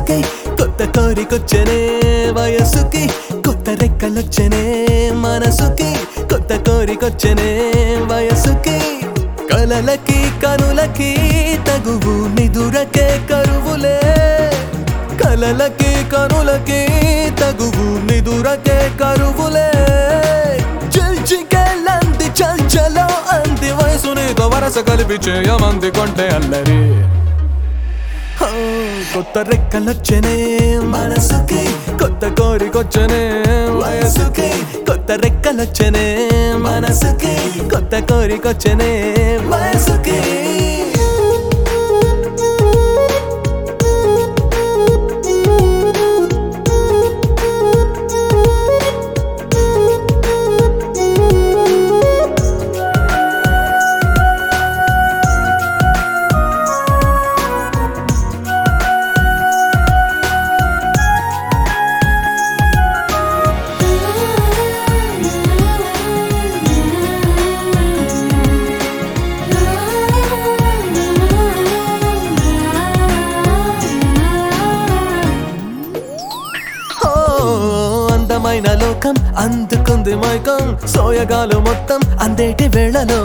మనసుకి కొత్త కోరికొచ్చనే వయసుకి కొత్త రెక్కలొచ్చనే మనసుకి కొత్త కోరికొచ్చనే వయసుకి కలలకి కనులకి తగువు నిదురకే కరువులే కలలకి కనులకి తగువు నిదురకే కరువులే చిల్చికెళ్ళంది చల్చలో అంది వయసు నీతో వరస కలిపి చేయమంది కొంటే అల్లరి హో, కొత్త రెక్కలొచ్చనే మనసుకి కొత్త కోరికొచ్చనే వయసుకి కొత్త రెక్కలొచ్చనే మనసుకి కొత్త కోరికొచ్చనే వయసుకి ఓ అందమైన లోకం అందుకుంది మైకం సోయగాలు మొత్తం అందేటి వేళలో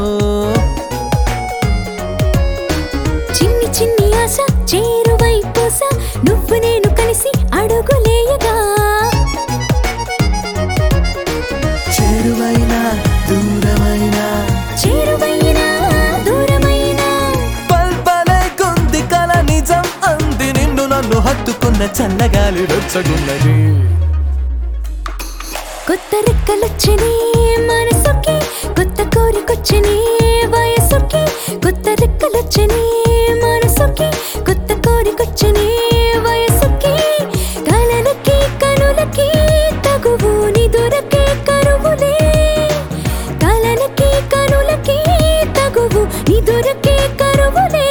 చిన్ని చిన్ని ఆశ చేరువై పూస నువ్వు నేను కలిసి అడుగులేయగా చేరువైన దూరమైన చేరువైనా దూరమైనా పల్పలే కొంది కల నిజం అంది నిన్ను నన్ను హత్తుకున్న చల్లగాలి రొచ్చగున్నది కొత్త రెక్కలొచ్చని మనసుకి కొత్త కోరికొచ్చని వయసుకి కొత్త రెక్కలొచ్చని మనసుకి కొత్త కోరికొచ్చని వయసుకి కలలకి కనులకి తగువు నిదురకే కరువులే కలలకి కనులకి తగువు నిదురకే కరువులే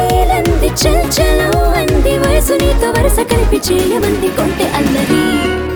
జిల్జిగేలంది చల్చలో అంది వయసు నీతో వరస కలిపి చేయమంది కొంటె అల్లరి